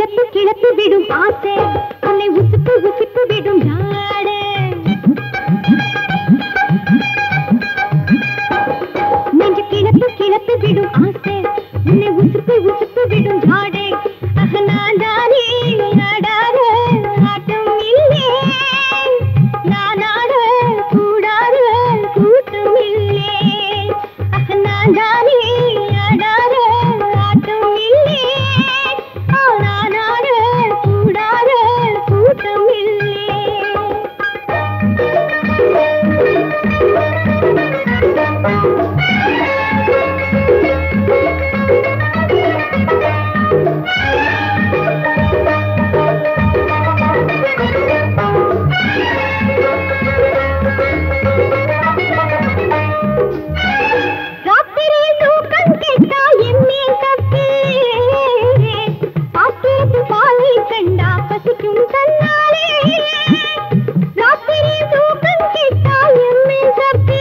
club club விடும் ஆசை உன்னை உசுப்பு உசுப்பு விடும் நாடு நெஞ்சு கிளப்பு கிளப்பு விடும் ஆசை உன்னை உசுப்பு உசுப்பு விடும் நாடே அகநாதானே ஆடாத ஆட்டம் இல்லே நான் ஆட கூடாத கூட்டம் இல்லே அகநாதானே ஆடாத ஆட்டம் இல்லே நான் ஆட கூடாத கூட்டம் இல்லே ராத்திரி தூக்கம் கெட்டா எம்மேல் தப்பே பாக்கெட்டு பாலை கண்டா பசிக்கும் தன்னாலே ராத்திரி தூக்கம் கெட்டா எம்மேல் தப்பே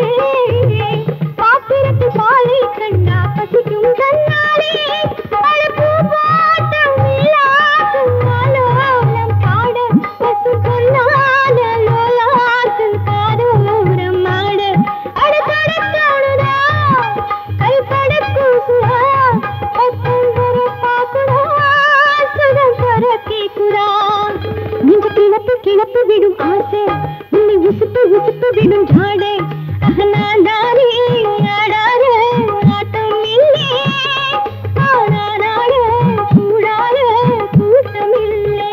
பாக்கெட்டு பாலை கண்டா பசிக்கும் தன்னாலே அழகு பாட்டம் இல்லாக்கும் ஆலோலம் பாட பசு பொன்னால லோலாக்கும் காதோரம் ஆட அடதடத்தாடுதா கல்படக்கும் சுரா ஒப்பம் வர பாக்குடா சுகம் வர கேக்குடா நெஞ்சு கிளப்பு கிளப்பு விடும் ஆசை உன்னை உசுப்பு உசுப்பு விடும் ஜாடே அகநாதாரே ஆடாத ஆட்டம் இல்லே ஆடாத கூடாத கூட்டம் இல்லே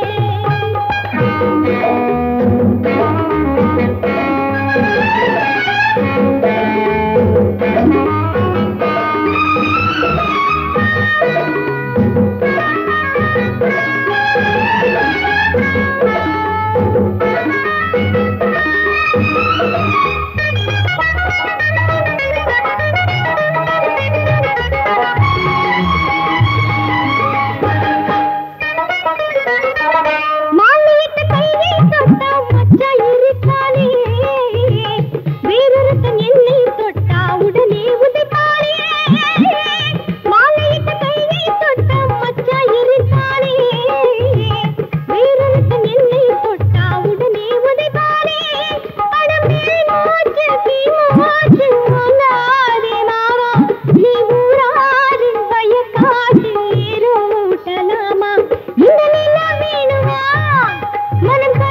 மாலையிட்ட கையை தொட்டா மச்சா இருக்கானே வேறொருத்தன் என்னை தொட்டா உடனே உதைப்பானே மாலையிட்ட கையை தொட்டா மச்சா இருக்கானே வேறொருத்தன் என்னை தொட்டா உடனே உதைப்பானே அடமே மூச்சு தீ மூச்சு வாங்காதே மாமா நீ ஊராரின் பயக்காட்டு ஏரோட்டலாமா இந்த நிலா வேணுமா மனம்